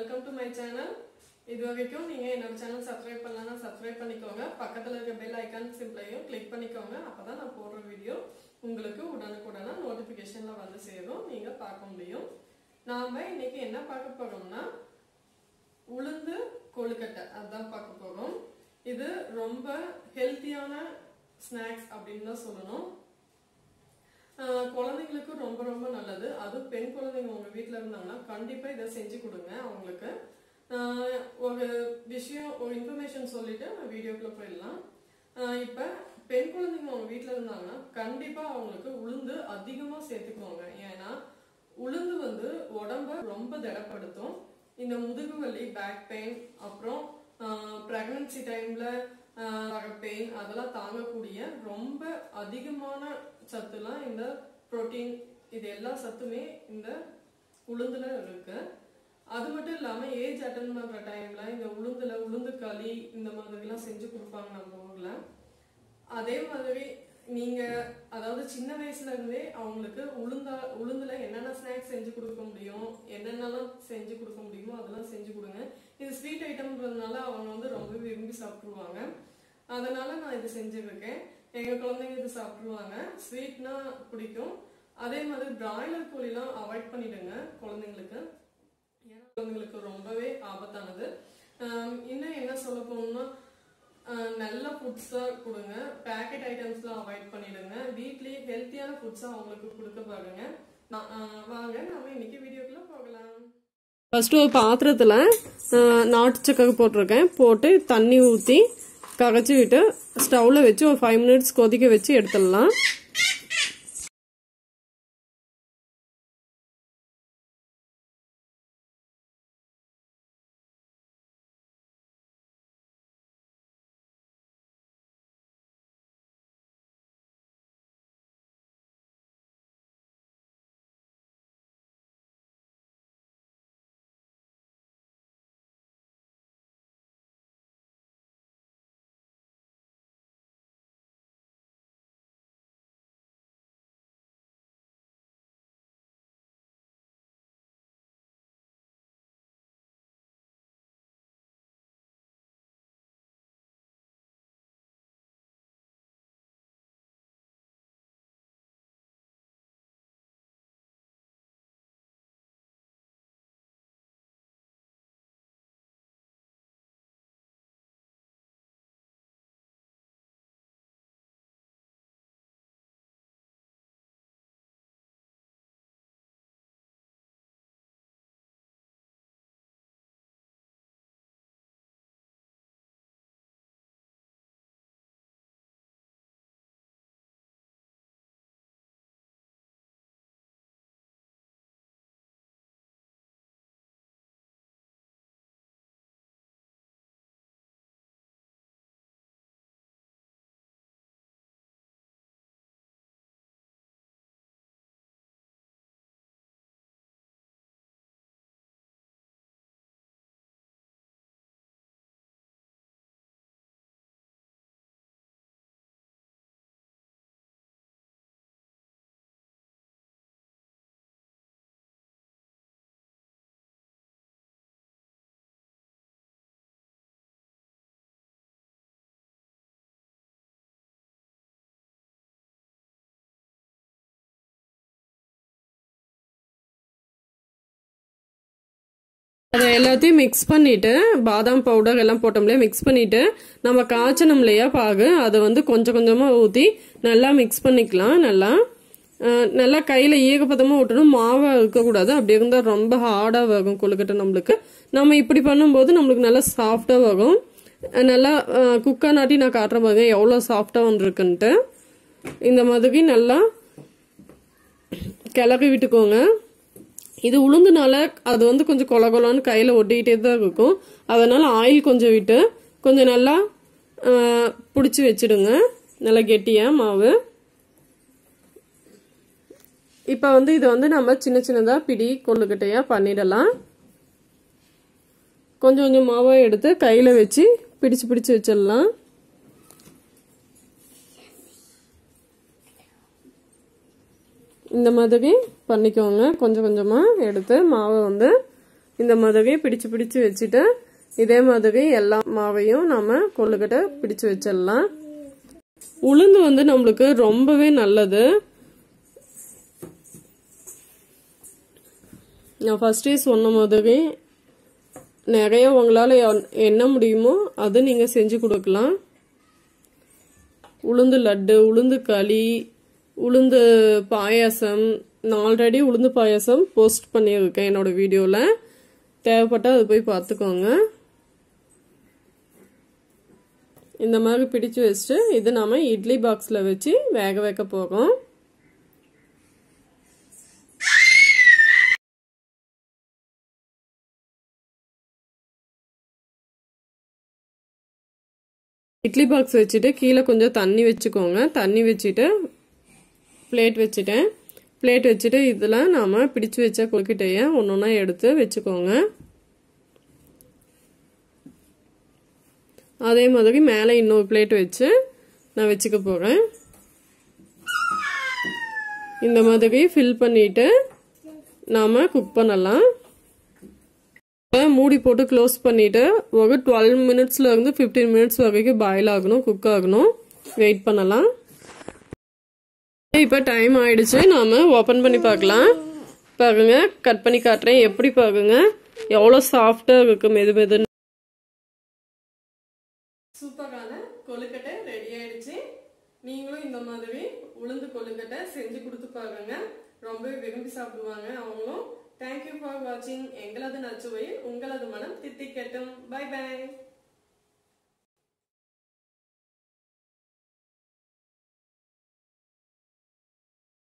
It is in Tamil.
வெல்கம் டு மை சேனல் இது வரைக்கும் நீங்க என்னோட சேனல் சப்ஸ்கிரைப் பண்ணலன்னா சப்ஸ்கிரைப் பண்ணிக்கோங்க பக்கத்துல இருக்க பெல் ஐக்கான் சிம்பிளையும் கிளிக் பண்ணிக்கோங்க அப்பதான் நான் போடுற வீடியோ உங்களுக்கு உடனுக்குடனா நோட்டிபிகேஷன்ல வந்து சேரும் நீங்க பார்க்க முடியும் நாம இன்னைக்கு என்ன பார்க்க போறோம்னா உளுந்து கொழுக்கட்டை அதுதான் பார்க்க போறோம் இது ரொம்ப ஹெல்த்தியான ஸ்நாக்ஸ் அப்படின்னு தான் சொல்லணும் ஆஹ் குழந்தைங்களுக்கு ரொம்ப ரொம்ப நல்லது அதுவும் பெண் குழந்தைங்க உங்க வீட்ல இருந்தாங்கன்னா கண்டிப்பா இதை செஞ்சு கொடுங்க அவங்களுக்கு ஆஹ் ஒரு விஷயம் ஒரு இன்ஃபர்மேஷன் சொல்லிட்டு வீடியோக்குள்ள போயிடலாம் ஆஹ் இப்ப பெண் குழந்தைங்க உங்க வீட்ல இருந்தாங்கன்னா கண்டிப்பா அவங்களுக்கு உளுந்து அதிகமா சேர்த்துக்கோங்க ஏன்னா உளுந்து வந்து உடம்ப ரொம்ப திடப்படுத்தும் இந்த முதுகு வலி பேக் பெயின் அப்புறம் பிரெக்னன்சி டைம்ல வர பெயின் அதெல்லாம் தாங்கக்கூடிய ரொம்ப அதிகமான சத்துலாம் இந்த புரோட்டீன் இது எல்லா சத்துமே இந்த உளுந்துல இருக்கு அது மட்டும் இல்லாம ஏஜ் அட்டன் பண்ற டைம்ல இந்த உளுந்துல உளுந்து களி இந்த மாதிரிலாம் செஞ்சு கொடுப்பாங்க நம்ம ஊர்ல அதே மாதிரி நீங்க அதாவது சின்ன வயசுல இருந்தே அவங்களுக்கு உளுந்தா உளுந்துல என்னென்ன ஸ்நாக்ஸ் செஞ்சு கொடுக்க முடியும் என்னென்னலாம் செஞ்சு கொடுக்க முடியுமோ அதெல்லாம் செஞ்சு கொடுங்க இது ஸ்வீட் ஐட்டம்ன்றதுனால அவங்க வந்து ரொம்ப விரும்பி சாப்பிடுவாங்க அதனால நான் இது செஞ்சிருக்கேன் எங்க குழந்தைங்க இது சாப்பிடுவாங்க ஸ்வீட்னா பிடிக்கும் அதே மாதிரி பிராய்லர் கோழிலாம் அவாய்ட் பண்ணிடுங்க குழந்தைங்களுக்கு ஏன்னா குழந்தைங்களுக்கு ரொம்பவே ஆபத்தானது ஆம், இன்னும் என்ன சொல்ல போகணும்னா ஆஹ், நல்ல ஃபுட்ஸாக கொடுங்க பேக்கெட் ஐட்டம்ஸ்லாம் அவாய்ட் பண்ணிடுங்க வீட்லயே ஹெல்த்தியான ஃபுட்ஸாக அவங்களுக்கு கொடுக்க பாருங்க நான், ஆஹ், வாங்க நாம இன்னைக்கு வீடியோக்குள்ள போகலாம் ஃபர்ஸ்ட் ஒரு பாத்திரத்தில் நாட்டு சக்கரை போட்டிருக்கேன் போட்டு தண்ணி ஊற்றி கரைச்சி விட்டு ஸ்டவ்வில் வச்சு ஒரு ஃபைவ் மினிட்ஸ் கொதிக்க வச்சு எடுத்துடலாம் அதை எல்லாத்தையும் மிக்ஸ் பண்ணிட்டு பாதாம் பவுடர் எல்லாம் போட்டோம்லையா மிக்ஸ் பண்ணிட்டு நம்ம காய்ச்சணும் இல்லையா பாகு அதை வந்து கொஞ்சம் கொஞ்சமாக ஊற்றி நல்லா மிக்ஸ் பண்ணிக்கலாம் நல்லா அஹ் நல்லா கையில் ஈகப்பதமாக விட்டணும் மாவை இருக்கக்கூடாது அப்படி இருந்தால் ரொம்ப ஹார்டாக வரும் கொழுக்கட்டை நம்மளுக்கு நம்ம இப்படி பண்ணும்போது நம்மளுக்கு நல்லா சாஃப்டாக வரும் அஹ் நல்லா குக்கா நாட்டி நான் காட்டுற பாருங்க எவ்வளோ சாஃப்டாக வந்துருக்குன்ட்டு இந்த மாதிரி நல்லா கிளறி விட்டுக்கோங்க இது உளுந்துனால அது வந்து கொஞ்சம் கொல கொலன்னு கையில் ஒட்டிக்கிட்டே தான் இருக்கும் அதனால ஆயில் கொஞ்சம் விட்டு கொஞ்சம் நல்லா பிடிச்சி வச்சிடுங்க நல்லா கெட்டியாக மாவு இப்போ வந்து இதை வந்து நம்ம சின்ன சின்னதாக பிடி கொள்ளுக்கட்டையாக பண்ணிடலாம் கொஞ்சம் கொஞ்சம் மாவை எடுத்து கையில் வச்சு பிடிச்சு பிடிச்சு வச்சிடலாம் இந்த மாதிரி பண்ணிக்கோங்க கொஞ்சம் கொஞ்சமாக எடுத்து மாவை வந்து இந்த மாதிரி பிடிச்சு பிடிச்சு வச்சுட்டு இதே மாதிரி எல்லா மாவையும் நம்ம கொள்ளுக்கட்டை பிடிச்சு வச்சிடலாம் உளுந்து வந்து நம்மளுக்கு ரொம்பவே நல்லது நான் ஃபர்ஸ்டே சொன்ன மாதிரி நிறைய உங்களால் என்ன முடியுமோ அதை நீங்கள் செஞ்சு கொடுக்கலாம் உளுந்து லட்டு உளுந்து களி உளுந்து பாயாசம் நான் ஆல்ரெடி உளுந்து பாயாசம் போஸ்ட் பண்ணியிருக்கேன் என்னோட வீடியோவில் தேவைப்பட்டால் அது போய் பார்த்துக்கோங்க இந்த மாதிரி பிடிச்சு வச்சுட்டு இது நாம இட்லி பாக்ஸில் வச்சு வேக வைக்க போகிறோம் இட்லி பாக்ஸ் வச்சுட்டு கீழே கொஞ்சம் தண்ணி வச்சுக்கோங்க தண்ணி வச்சுட்டு பிளேட் வச்சுட்டேன் பிளேட் வச்சுட்டு இதில் நாம் பிடிச்சு வச்ச கொழுக்கிட்டைய ஒன்று ஒன்றா எடுத்து வச்சுக்கோங்க அதே மாதிரி மேலே இன்னொரு பிளேட் வச்சு நான் வச்சுக்க போகிறேன் இந்த மாதிரி ஃபில் பண்ணிட்டு நாம் குக் பண்ணலாம் மூடி போட்டு க்ளோஸ் பண்ணிட்டு ஒரு டுவெல் மினிட்ஸ்ல இருந்து ஃபிஃப்டீன் மினிட்ஸ் வரைக்கும் பாயில் ஆகணும் குக் ஆகணும் வெயிட் பண்ணலாம் இப்போ டைம் ஆயிடுச்சு நாம ஓப்பன் பண்ணி பார்க்கலாம் பாருங்க கட் பண்ணி காட்டுறேன் எப்படி பாருங்க எவ்வளோ சாஃப்டா இருக்கு மெது மெதுன்னு சூப்பரான கொழுக்கட்டை ரெடி ஆயிடுச்சு நீங்களும் இந்த மாதிரி உளுந்து கொழுக்கட்டை செஞ்சு கொடுத்து பாருங்க ரொம்ப விரும்பி சாப்பிடுவாங்க அவங்களும் தேங்க்யூ ஃபார் வாட்சிங் எங்களது நச்சுவை உங்களது மனம் தித்திக்கட்டும் பை பை